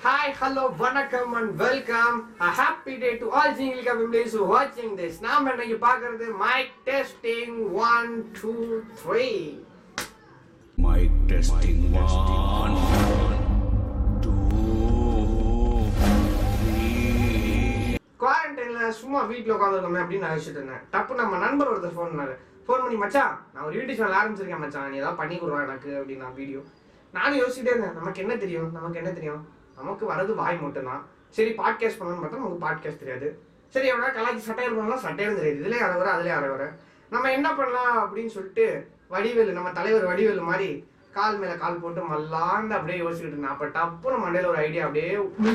Hi, hello, vanakkam and welcome. A happy day to all Jinglika families who are watching this. நாம் இன்னைக்கு பார்க்கறது mic testing one two three. Mic testing one, two, three. குவாரண்டைன்ல சும்மா வீட்டில் உட்காந்துருக்கோமே அப்படின்னு நினைச்சிட்டு இருந்தேன் தப்பு நம்ம நண்பர் ஒருத்தர் ஃபோன் பண்ணாரு ஃபோன் பண்ணி மச்சான் நான் ஒரு யூடியூப் சேனல் ஆரம்பிச்சிருக்கேன் மச்சான் நீ ஏதாவது பண்ணி கொடுவா எனக்கு அப்படின்னு நான் வீடியோ நானும் யோசிச்சுட்டே இருந்தேன் நமக்கு என்ன தெரியும் நமக்கு என்ன தெரியும் நமக்கு வரது வாய் மட்டும்தான் சரி பாட்காஸ்ட் பண்ணணும்னு பார்த்தா நமக்கு பாட்காஸ்ட் தெரியாது சரி எவ்வளோ கலாச்சி சட்டையர் பண்ணலாம் சட்டையரும் தெரியாது இதுலேயே அரை வர அதுலேயே அரை வர நம்ம என்ன பண்ணலாம் அப்படின்னு சொல்லிட்டு வடிவேலு நம்ம தலைவர் வடிவேலு மாதிரி கால் மேல கால் போட்டு மல்லாந்து அப்படியே யோசிச்சுட்டு இருந்தேன் அப்ப டப்புன்னு மண்டையில ஒரு ஐடியா அப்படியே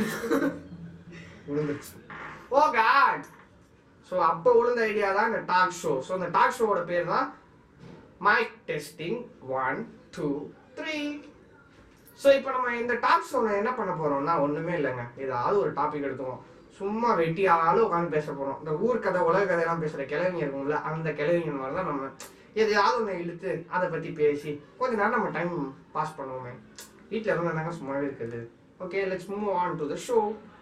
விழுந்துச்சு ஓ காட் ஸோ அப்போ விழுந்த ஐடியா தான் இந்த டாக் ஷோ ஸோ இந்த டாக் ஷோவோட பேர் தான் mic testing one two three so இப்போ நம்ம இந்த டாக் ஷோவில் என்ன பண்ண போறோம்னா ஒன்றுமே இல்லைங்க ஏதாவது ஒரு டாபிக் எடுத்துவோம் சும்மா வெட்டியாலும் உட்காந்து பேச போகிறோம் இந்த ஊர் கதை உலக கதையெல்லாம் பேசுகிற கிழவிங்க இருக்கும்ல அந்த கிழவிங்க மாதிரி தான் நம்ம எதையாவது ஒன்று இழுத்து அதை பற்றி பேசி கொஞ்ச நேரம் நம்ம டைம் பாஸ் பண்ணுவோமே வீட்டில் இருந்தாங்க சும்மாவே இருக்குது okay let's move on to the show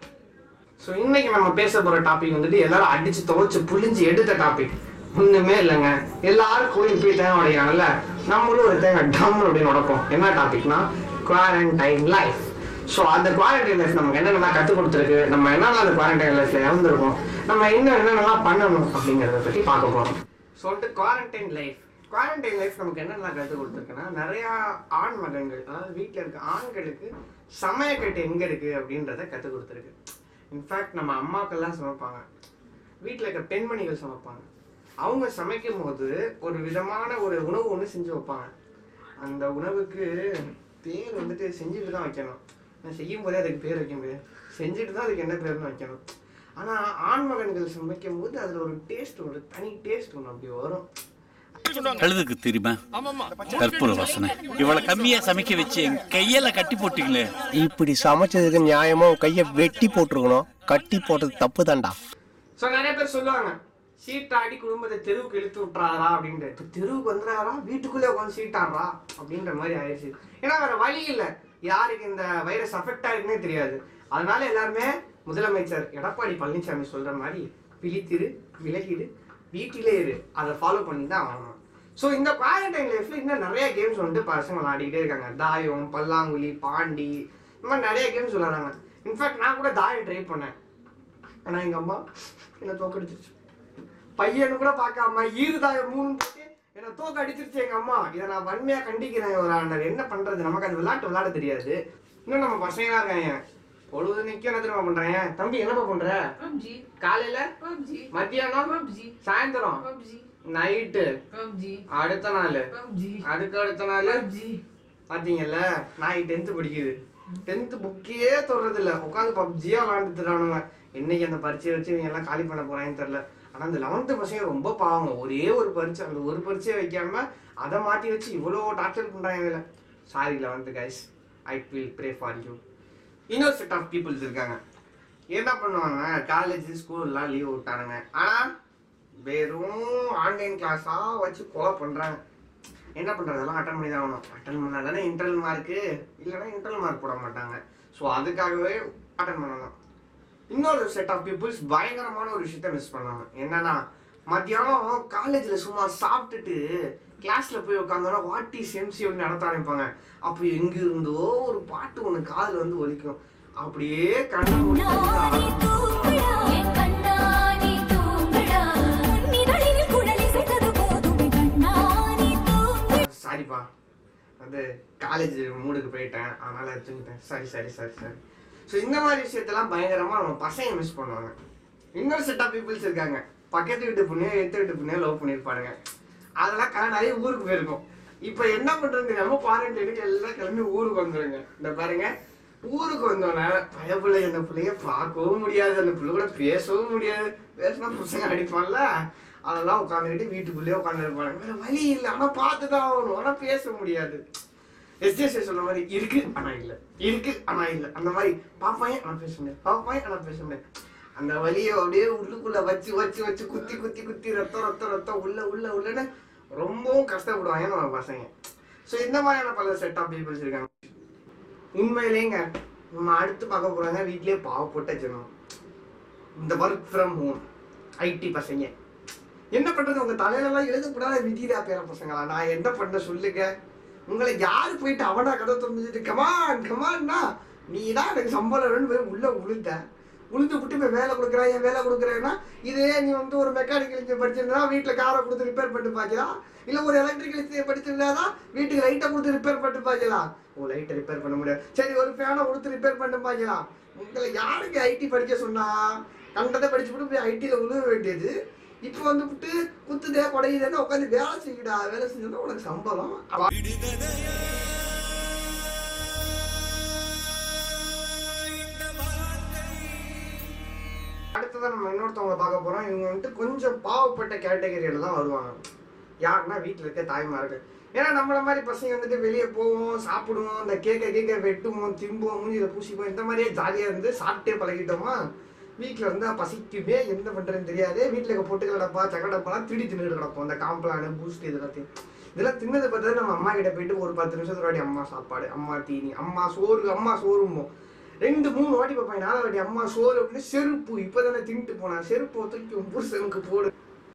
so இன்னைக்கு நம்ம பேச போற டாபிக் வந்துட்டு எல்லாரும் அடிச்சு துவைச்சு புளிஞ்சு எடுத்த டாபிக் ஒண்ணுமே இல்லைங்க எல்லாரும் கோயில் போய் தேங்காய் உடைக்கிறாங்கல்ல நம்மளும் ஒரு தேங்காய் டம் அப்படின்னு உடைப்போம் என்ன டாபிக்னா குவாரண்டைன் லைஃப் ஸோ அந்த குவாரண்டைன் லைஃப் நமக்கு என்னென்ன கற்றுக் கொடுத்துருக்கு நம்ம என்னென்ன அந்த குவாரண்டைன் லைஃப்ல இறந்துருக்கோம் நம்ம இன்னும் என்னென்னலாம் பண்ணணும் அப்படிங்கிறத பற்றி பார்க்க போறோம் சொல்லிட்டு குவாரண்டைன் லைஃப் குவாரண்டைன் லைஃப் நமக்கு என்னென்ன கற்றுக் கொடுத்துருக்குன்னா நிறையா ஆண் மகன்கள் அதாவது வீட்டில் இருக்க ஆண்களுக்கு சமயக்கட்டு எங்கே இருக்கு அப்படின்றத கற்றுக் கொடுத்துருக்கு இன்ஃபேக்ட் நம்ம அம்மாக்கெல்லாம் சமைப்பாங்க வீட்டில் இருக்க பெண்மணிகள் சமைப்பாங்க அவங்க சமைக்கும் போது ஒரு விதமான ஒரு உணவு ஒன்று செஞ்சு வைப்பாங்க அந்த உணவுக்கு பேர் வந்துட்டு செஞ்சுட்டு தான் வைக்கணும் நான் செய்யும் போதே அதுக்கு பேர் வைக்க முடியாது செஞ்சுட்டு தான் அதுக்கு என்ன பேர்னு வைக்கணும் ஆனால் ஆண்மகன்கள் சமைக்கும் போது அதில் ஒரு டேஸ்ட் ஒரு தனி டேஸ்ட் ஒன்று அப்படி வரும் கழுதுக்கு தெரியுமா கற்பூர வாசனை இவ்வளவு கம்மியா சமைக்க வச்சு என் கையில கட்டி போட்டீங்களே இப்படி சமைச்சதுக்கு நியாயமா உன் கையை வெட்டி போட்டிருக்கணும் கட்டி போட்டது தப்பு தான்டா ஸோ நிறைய பேர் சொல்லுவாங்க சீட்டாடி குடும்பத்தை தெருவுக்கு இழுத்து விட்டுறாரா அப்படின்ட்டு இப்போ தெருவுக்கு வந்துடுறாரா வீட்டுக்குள்ளே உட்காந்து சீட்டாடுறா அப்படின்ற மாதிரி ஆயிடுச்சு ஏன்னா வேற வழி இல்லை யாருக்கு இந்த வைரஸ் அஃபெக்ட் ஆயிருக்குன்னே தெரியாது அதனால எல்லாருமே முதலமைச்சர் எடப்பாடி பழனிசாமி சொல்ற மாதிரி விழித்திரு விலகிடு வீட்டிலே இரு அதை ஃபாலோ பண்ணி தான் ஆகணும் ஸோ இந்த குவாரண்டைன் லைஃப்ல இன்னும் நிறைய கேம்ஸ் வந்துட்டு பசங்க விளையாடிக்கிட்டே இருக்காங்க தாயம் பல்லாங்குழி பாண்டி இந்த மாதிரி நிறைய கேம்ஸ் விளையாடுறாங்க இன்ஃபேக்ட் நான் கூட தாயம் ட்ரை பண்ணேன் ஆனா எங்க அம்மா என்ன தோக்கடிச்சிருச்சு பையனு கூட பார்க்காம ஈருதாய மூணு போட்டு என்ன தோக்க அடிச்சிருச்சு எங்க அம்மா இதை நான் வன்மையா கண்டிக்கிறேன் ஒரு ஆண்டர் என்ன பண்றது நமக்கு அது விளையாட்டு விளையாட தெரியாது இன்னும் நம்ம பசங்களா இருக்காங்க பொழுது நிக்க என்ன தெரியுமா பண்றேன் தம்பி என்னப்பா பண்ற PUBG, காலையில PUBG, மத்தியானம் PUBG, சாயந்தரம் PUBG, நைட்டு PUBG, அடுத்த நாள் PUBG, அதுக்கு அடுத்த நாள் PUBG. பாத்தீங்கல்ல நான் டென்த்து படிக்குது டென்த்து புக்கே தொடறது இல்ல உட்காந்து பப்ஜியா விளாண்டுட்டு இருக்கானுங்க இன்னைக்கு அந்த பரீட்சையை வச்சு இவங்க எல்லாம் காலி பண்ண போறாங்கன்னு தெரியல ஆனா அந்த லெவன்த்து பசங்க ரொம்ப பாவங்க ஒரே ஒரு பரீட்சை அந்த ஒரு பரீட்சையை வைக்காம அதை மாட்டி வச்சு இவ்வளோ டார்ச்சர் பண்றாங்க இதுல sorry eleventh guys I will pray for you இன்னொரு செட் ஆஃப் பீப்புள்ஸ் இருக்காங்க என்ன பண்ணுவாங்க காலேஜ் ஸ்கூல்லாம் லீவ் விட்டானுங்க ஆனா வெறும் ஆன்லைன் கிளாஸா வச்சு கொலை பண்றாங்க என்ன பண்றது அதெல்லாம் அட்டன் பண்ணி தான் ஆகணும் அட்டன் பண்ணா தானே இன்டர்னல் மார்க்கு இல்லைன்னா இன்டர்னல் மார்க் போட மாட்டாங்க ஸோ அதுக்காகவே அட்டன் பண்ணணும் இன்னொரு செட் ஆஃப் பீப்புள்ஸ் பயங்கரமான ஒரு விஷயத்த மிஸ் பண்ணாங்க என்னன்னா மத்தியானம் காலேஜில் சும்மா சாப்பிட்டுட்டு கிளாஸ்ல போய் உட்காந்தோன்னா வாட்டி செம்சி ஒன்று நடத்த ஆரம்பிப்பாங்க அப்போ எங்க இருந்தோ ஒரு பாட்டு ஒன்று காதில் வந்து ஒலிக்கும் அப்படியே கண்ணை கண்ணாடி மூடிட்டு தூங்குடா என் கண்ணாடி தூங்குடா நிழலில் குழலிசைத்தது போதுமே கண்ணாடி தூங்குடா சாரிப்பா வந்து காலேஜ் மூடுக்கு போயிட்டேன் அதனால தூங்கிட்டேன் சரி சரி சரி சரி ஸோ இந்த மாதிரி விஷயத்தெல்லாம் பயங்கரமாக நம்ம பசங்க மிஸ் பண்ணுவாங்க இன்னொரு செட் ஆஃப் பீப்புள்ஸ் இருக்காங்க பக்கத்து வீட்டு பொண்ணு எடுத்து வீட்டு பொண்ணு லவ் பண்ணியிருப்பாருங்க அதெல்லாம் கா நிறைய ஊருக்கு போயிருக்கும் இப்போ என்ன பண்ணுறது நம்ம குவாரண்டைனுக்கு எல்லாம் கிளம்பி ஊருக்கு வந்துடுங்க இந்த பாருங்க ஊருக்கு வந்தோன்னே பயப்புள்ள அந்த பிள்ளைய பார்க்கவும் முடியாது அந்த பிள்ளை கூட பேசவும் முடியாது பேசினா பசங்க அடிப்பான்ல அதெல்லாம் உட்காந்துக்கிட்டு வீட்டுக்குள்ளேயே உட்காந்துருப்பாங்க வேற வழி இல்லை ஆனால் பார்த்து தான் ஆகணும் ஆனால் பேச முடியாது எஸ்ஜேசி சொன்ன மாதிரி இருக்கு ஆனா இல்ல இருக்கு ஆனா இல்ல அந்த மாதிரி பாப்பாயே ஆனா பேச முடியாது பாப்பாயே ஆனா பேச முடியாது அந்த வலியை அப்படியே உள்ளுக்குள்ள வச்சு வச்சு வச்சு குத்தி குத்தி குத்தி ரத்தம் ரத்தம் ரத்தம் உள்ள உள்ள உள்ளன்னு ரொம்பவும் கஷ்டப்படுவாங்க நம்ம பசங்க ஸோ இந்த மாதிரியான பல செட் ஆஃப் பீப்புள்ஸ் இருக்காங்க உண்மையிலேங்க நம்ம அடுத்து பார்க்க போறாங்க வீட்லயே பாவப்பட்ட ஜனம் இந்த ஒர்க் ஃப்ரம் ஹோம் ஐடி பசங்க என்ன பண்றது உங்க தலையிலலாம் எழுதக்கூடாத விதிடா பேர பசங்களா நான் என்ன பண்ண சொல்லுங்க உங்களை யாரு போயிட்டு அவனா கதை திறந்துட்டு கமான் கமான்னா நீ தான் எனக்கு சம்பளம் வேணும்னு போய் உள்ள உளுந்த உளுந்து விட்டு இப்போ வேலை கொடுக்குறேன் ஏன் வேலை கொடுக்குறேன்னா இதே நீ வந்து ஒரு மெக்கானிக்கல் இன்ஜினியர் படிச்சிருந்தா வீட்டில் காரை கொடுத்து ரிப்பேர் பண்ணிட்டு பாக்கலாம் இல்லை ஒரு எலக்ட்ரிக்கல் இன்ஜினியர் படிச்சிருந்தா வீட்டுக்கு லைட்டை கொடுத்து ரிப்பேர் பண்ணிட்டு பாக்கலாம் ஓ லைட்டை ரிப்பேர் பண்ண முடியாது சரி ஒரு ஃபேனை கொடுத்து ரிப்பேர் பண்ணிட்டு பாக்கலாம் உங்களை யாருக்கு ஐடி படிக்க சொன்னா கண்டதை படிச்சு விட்டு போய் ஐடியில் உழுவ வேண்டியது இப்போ வந்து விட்டு குத்துதே குடையுதேன்னு உட்காந்து வேலை செய்யடா வேலை செஞ்சா உனக்கு சம்பளம் அவ- அடுத்ததான் நம்ம இன்னொருத்தவங்க பார்க்க போறோம் இவங்க வந்துட்டு கொஞ்சம் பாவப்பட்ட கேட்டகரியில தான் வருவாங்க யாருன்னா வீட்டில் இருக்க தாய்மார்கள் ஏன்னா நம்மள மாதிரி பசங்க வந்துட்டு வெளியே போவோம் சாப்பிடுவோம் இந்த கேக்க கேக்க வெட்டுவோம் திம்புவோம் மூஞ்சில பூசிப்போம் இந்த மாதிரியே ஜாலியாக இருந்து சாப்பிட்டே பழகிட்டோமா வீட்டில் இருந்தா பசிக்குமே என்ன பண்றதுன்னு தெரியாது வீட்டில் இருக்க பொட்டு கிடப்பா சக்கடப்பாலாம் திடி தின்னுட்டு கிடப்போம் இந்த காம்ப்ளானு பூஸ்ட் இது எல்லாத்தையும் இதெல்லாம் தின்னதை பார்த்தா நம்ம அம்மா கிட்ட போயிட்டு ஒரு பத்து நிமிஷத்துக்கு வாட்டி அம்மா சாப்பாடு அம்மா தீனி அம்மா சோறு அம்மா சோறுமோ ரெண்டு மூணு வாட்டி பார்ப்பேன் நாலு வாட்டி அம்மா சோறு அப்படின்னு செருப்பு இப்பதானே தின்ட்டு போனேன் செருப்பு தூக்கி உன் புருஷனுக்கு போடு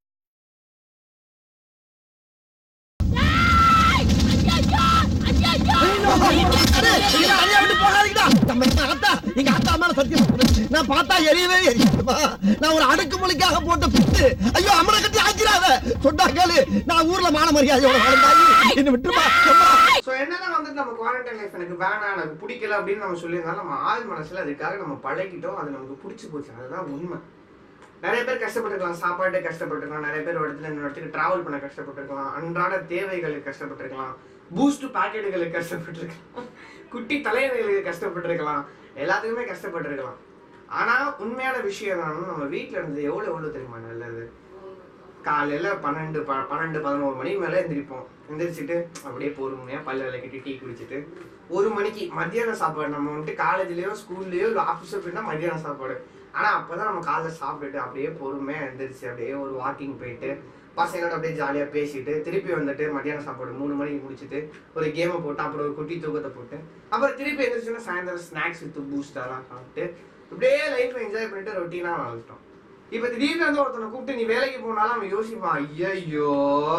நம்ம எங்க அத்தா எங்க அத்தா மேல சத்தியம் பண்ணு. நான் பார்த்தா எரியவே எரியுமா நான் ஒரு அடுக்குமொழிக்காக போட்ட புட்டு ஐயோ அம்மனை கட்டி ஆக்கிறாத சொன்னா கேளு நான் ஊர்ல மான மரியாதையோட வாழ்ந்தாயி என்ன விட்டுருமா அம்மா. ஸோ என்னதான் வந்துட்டு நம்ம குவாரண்டைன் லைஃப் எனக்கு வேணாம் எனக்கு பிடிக்கல அப்படின்னு நம்ம சொல்லியிருந்தாலும் நம்ம ஆள் மனசுல அதுக்காக நம்ம பழகிட்டோம் அது நமக்கு பிடிச்சி போச்சு அதுதான் உண்மை நிறைய பேர் கஷ்டப்பட்டிருக்கலாம் சாப்பாட்டு கஷ்டப்பட்டிருக்கலாம் நிறைய பேர் ஒரு இடத்துல இந்த இடத்துக்கு டிராவல் பண்ண கஷ்டப்பட்டிருக்கலாம் அன்றாட தேவைகளுக்கு கஷ்டப்பட்டிருக்கலாம் பூஸ்ட் பாக்கெட்டுகளுக்கு கஷ்டப்பட்டிருக்கலாம் குட்டி தலையணைகளுக்கு கஷ்டப்பட்டிருக்கலாம் எல்லாத்துக்குமே கஷ்டப்பட்டிருக்கலாம் ஆனா உண்மையான விஷயம் என்னன்னா நம்ம வீட்ல இருந்து எவ்வளவு எவ்வளவு தெரியுமா நல்லது காலையில பன்னெண்டு ப- பன்னெண்டு பதினோரு மணிக்கு மேல எந்திரிப்போம் எந்திரிச்சிட்டு அப்படியே பொறுமையா பல்ல விளக்கிட்டு டீ குடிச்சிட்டு ஒரு மணிக்கு மத்தியான சாப்பாடு நம்ம வந்துட்டு காலேஜ்லயோ ஸ்கூல்லயோ இல்லை ஆஃபீஸோ போயிட்டா மத்தியான சாப்பாடு ஆனா அப்பதான் நம்ம காலைல சாப்பிட்டுட்டு அப்படியே பொறுமையா எந்திரிச்சு அப்படியே ஒரு வாக்கிங் போயிட்டு பசங்களோட அப்படியே ஜாலியா பேசிட்டு திருப்பி வந்துட்டு மத்தியான சாப்பாடு மூணு மணிக்கு முடிச்சிட்டு ஒரு கேமை போட்டு அப்புறம் ஒரு குட்டி தூக்கத்தை போட்டு அப்புறம் திருப்பி எந்திரிச்சுன்னா சாயந்தரம் ஸ்நாக்ஸ் வித்து பூஸ்ட் அதெல்லாம் சாப்பிட்டு இப்படியே லைஃப் என்ஜாய் பண்ணிட்டு ரொட்டீனா வாழ்ந்துட்டோம் இப்ப திடீர்னு வந்து ஒருத்தனை கூப்பிட்டு நீ வேலைக்கு போனாலும் அவன் யோசிப்பான் ஐயோ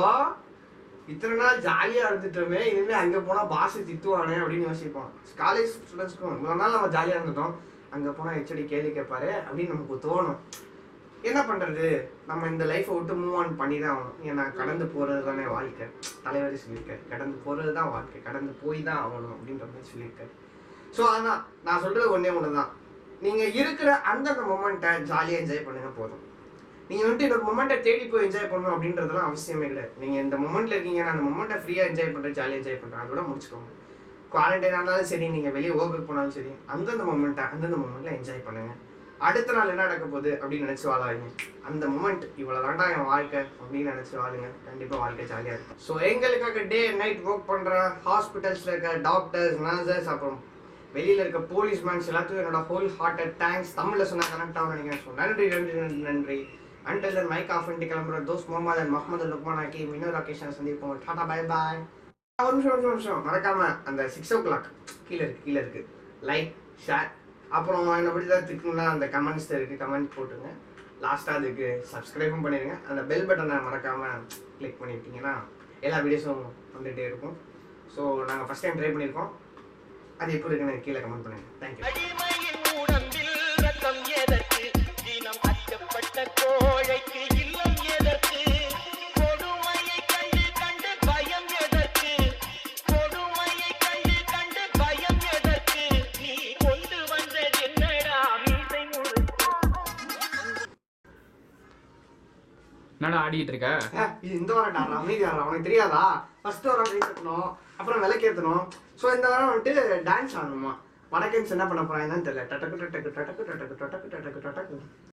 இத்தனை நாள் ஜாலியா இருந்துட்டோமே இனிமே அங்க போனா பாஸ் திட்டுவானே அப்படின்னு யோசிப்பான் காலேஜ் ஸ்டூடெண்ட்ஸ்க்கும் இவ்வளவு நாள் நம்ம ஜாலியா இருந்துட்டோம் அங்க போனா ஹெச்டி கேள்வி கேட்பாரு அப்படின்னு நமக்கு தோணும் என்ன பண்றது நம்ம இந்த லைஃப்பை விட்டு மூவ் ஆன் பண்ணி தான் ஆகணும் ஏன்னா கடந்து போறது தானே வாழ்க்கை தலைவரே சொல்லியிருக்காரு கடந்து போறது தான் வாழ்க்கை கடந்து போய் தான் ஆகணும் அப்படின்ற மாதிரி சொல்லியிருக்காரு ஸோ அதான் நான் சொல்றது ஒண்ணே ஒன்று தான் நீங்க இருக்கிற அந்தந்த மொமெண்ட்டை ஜாலியாக என்ஜாய் பண்ணுங்க போதும் நீங்க வந்துட்டு இந்த மொமெண்ட்டை தேடி போய் என்ஜாய் பண்ணணும் அப்படின்றதுலாம் அவசியமே கிடையாது நீங்க இந்த மொமெண்ட்ல இருக்கீங்க நான் அந்த மொமெண்ட்டை ஃப்ரீயா என்ஜாய் பண்றேன் ஜாலியாக என்ஜாய் பண்றேன் அதோட முடிச்சுக்கோங்க குவாரண்டைன் ஆனாலும் சரி நீங்க வெளியே ஒர்க்கு போனாலும் சரி அந்தந்த மொமெண்ட்டை அந்தந்த மொமெண்ட்ல என்ஜாய் பண்ணுங்க அடுத்த நாள் என்ன நடக்க போகுது அப்படின்னு நினைச்சு வாழாதீங்க அந்த மொமெண்ட் இவ்வளவு தாண்டா என் வாழ்க்கை அப்படின்னு நினைச்சு வாழுங்க கண்டிப்பா வாழ்க்கை ஜாலியா இருக்கும் ஸோ எங்களுக்காக டே நைட் ஒர்க் பண்ற ஹாஸ்பிட்டல்ஸ்ல இருக்க டாக்டர்ஸ் நர்சஸ் அப்புறம் வெளியில இருக்க போலீஸ் மேன்ஸ் எல்லாத்துக்கும் என்னோட ஹோல் ஹார்ட்டட் தேங்க்ஸ் தமிழ்ல சொன்னா கனெக்ட் ஆகும் நினைக்கிறேன் So, நன்றி நன்றி நன்றி நன்றி அண்டல் தன் மைக் ஆஃப் பண்ணி கிளம்புற தோஸ் முகமது அண்ட் முகமது லுக்மான் ஆக்கி இன்னொரு அக்கேஷன் சந்திப்போம் டாடா பை பாய் ஒரு நிமிஷம் ஒரு நிமிஷம், ஒரு நிமிஷம் மறக்காம அந்த சிக்ஸ் ஓ கிளாக் கீழே இருக்கு கீழே இருக்கு லைக் ஷேர் அப்புறம் என்னை பற்றி தான் திக்கணும்னா அந்த கமெண்ட்ஸ் இருக்கு கமெண்ட் போட்டுருங்க லாஸ்ட்டாக அதுக்கு சப்ஸ்கிரைபும் பண்ணிடுங்க அந்த பெல் பட்டனை மறக்காம கிளிக் பண்ணிட்டீங்கன்னா எல்லா வீடியோஸும் வந்துகிட்டே இருக்கும் ஸோ நாங்கள் ஃபஸ்ட் டைம் ட்ரை பண்ணியிருக்கோம் அது எப்படி இருக்குன்னு கீழே கமெண்ட் பண்ணுங்க தேங்க்யூ அடிமையின் உடம்பில் ரத்தம் எதற்கு தினம் அச்சப்பட்ட கோழைக்கு இல்லம் எதற்கு கொடுமையை கண்டு கண்டு பயம் எதற்கு கொடுமையை கண்டு கண்டு பயம் எதற்கு நீ கொண்டு வந்தது என்னடா மீசை முறுக்கு என்னடா ஆடிட்டு இருக்க ஏ, இது இந்த வாரம் டாரா அமைதி ஆடுறா உனக்கு தெரியாதா ஃபர்ஸ்ட் வாரம் கை தட்டணும் அப்புறம் விளக்கேற்றணும் ஸோ இந்த வாரம் வந்துட்டு டான்ஸ் ஆடணுமா வடக்கன்ஸ் என்ன பண்ண போறாங்கன்னு தெரியல டட்டக்கு டட்டக்கு டட்டக்கு டட்டக்கு டட்டக்கு டட்டக்கு டட்டக்கு